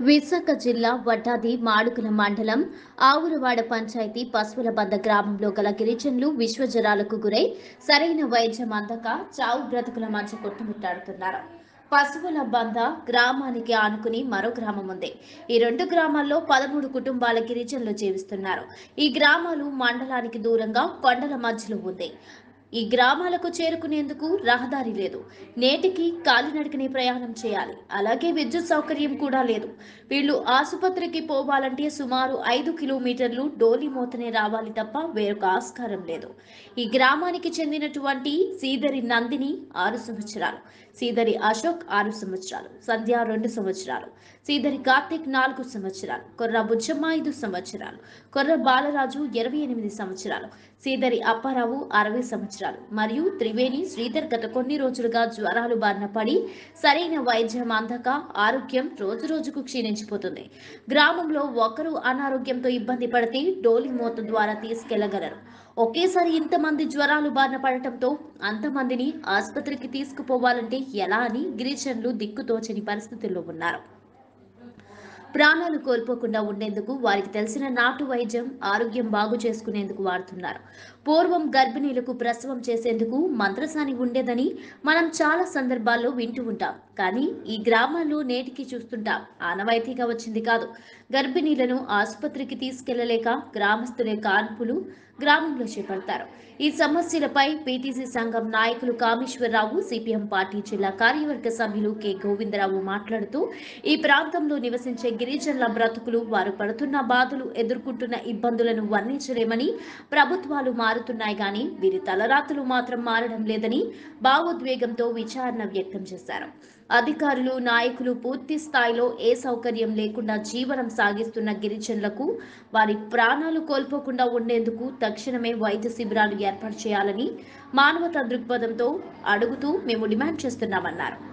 విశాఖ జిల్లా వడ్డాది మాడుగుల మండలం ఆవురవాడ పంచాయతీ పశువుల బంద గ్రామంలో గల గిరిజనులు విశ్వజ్వరాలకు గురై సరైన వైద్యం అందక చావు బ్రతుకుల మధ్య కొట్టుమిట్టాడుతున్నారు పశువుల బంద గ్రామానికి ఆనుకుని మరో గ్రామం ఉంది ఈ రెండు గ్రామాల్లో పదమూడు కుటుంబాల గిరిజనులు జీవిస్తున్నారు ఈ గ్రామాలు మండలానికి దూరంగా కొండల మధ్యలో ఉంది ఈ గ్రామాలకు చేరుకునేందుకు రహదారి లేదు నేటికి కాలినడకనే ప్రయాణం చేయాలి అలాగే విద్యుత్ సౌకర్యం కూడా లేదు వీళ్ళు ఆసుపత్రికి పోవాలంటే సుమారు ఐదు కిలోమీటర్లు డోలి మోతనే రావాలి తప్ప వేరొక ఆస్కారం లేదు ఈ గ్రామానికి చెందినటువంటి సీదరి నందిని ఆరు సంవత్సరాలు సీదరి అశోక్ ఆరు సంవత్సరాలు సంధ్య రెండు సంవత్సరాలు సీదరి కార్తిక్ నాలుగు సంవత్సరాలు కొర్ర బుచ్చమ్మ ఐదు సంవత్సరాలు కొర్ర బాలరాజు ఇరవై ఎనిమిది సంవత్సరాలు సీదరి అప్పారావు అరవై సంవత్సరాలు మరియు త్రివేణి శ్రీధర్ గత కొన్ని రోజులుగా జ్వరాలు బారిన పడి సరైన వైద్యం అందక ఆరోగ్యం రోజు రోజుకు క్షీణించిపోతుంది గ్రామంలో ఒకరు అనారోగ్యంతో ఇబ్బంది పడితే డోలి మోత ద్వారా తీసుకెళ్లగలరు ఒకేసారి ఇంతమంది జ్వరాలు బారిన పడటంతో అంతమందిని ఆసుపత్రికి తీసుకుపోవాలంటే ఎలా అని గిరిజనులు దిక్కుతోచని పరిస్థితుల్లో ఉన్నారు ప్రాణాలు కోల్పోకుండా ఉండేందుకు వారికి తెలిసిన నాటు వైద్యం ఆరోగ్యం బాగు చేసుకునేందుకు వాడుతున్నారు పూర్వం గర్భిణీలకు ప్రసవం చేసేందుకు మంత్రసాని ఉండేదని మనం చాలా సందర్భాల్లో వింటూ ఉంటాం కానీ ఈ గ్రామాల్లో నేటికి చూస్తుంటాం ఆనవాయితీగా వచ్చింది కాదు గర్భిణీలను ఆసుపత్రికి తీసుకెళ్లలేక గ్రామస్తులే కాన్పులు గ్రామంలో చేపడతారు ఈ సమస్యలపై పీటీసీ సంఘం నాయకులు కామేశ్వరరావు సిపిఎం పార్టీ జిల్లా కార్యవర్గ సభ్యులు కె గోవిందరావు మాట్లాడుతూ ఈ ప్రాంతంలో నివసించే గిరిజనుల బ్రతుకులు వారు పడుతున్న బాధలు ఎదుర్కొంటున్న ఇబ్బందులను వర్ణించలేమని ప్రభుత్వాలు మారుతున్నాయి కానీ వీరి తలరాతులు మాత్రం మారడం లేదని భావోద్వేగంతో విచారణ వ్యక్తం చేశారు అధికారులు నాయకులు పూర్తి స్థాయిలో ఏ సౌకర్యం లేకుండా జీవనం సాగిస్తున్న గిరిజనులకు వారి ప్రాణాలు కోల్పోకుండా ఉండేందుకు తక్షణమే వైద్య శిబిరాలు ఏర్పాటు చేయాలని మానవతా దృక్పథంతో అడుగుతూ మేము డిమాండ్ చేస్తున్నామన్నారు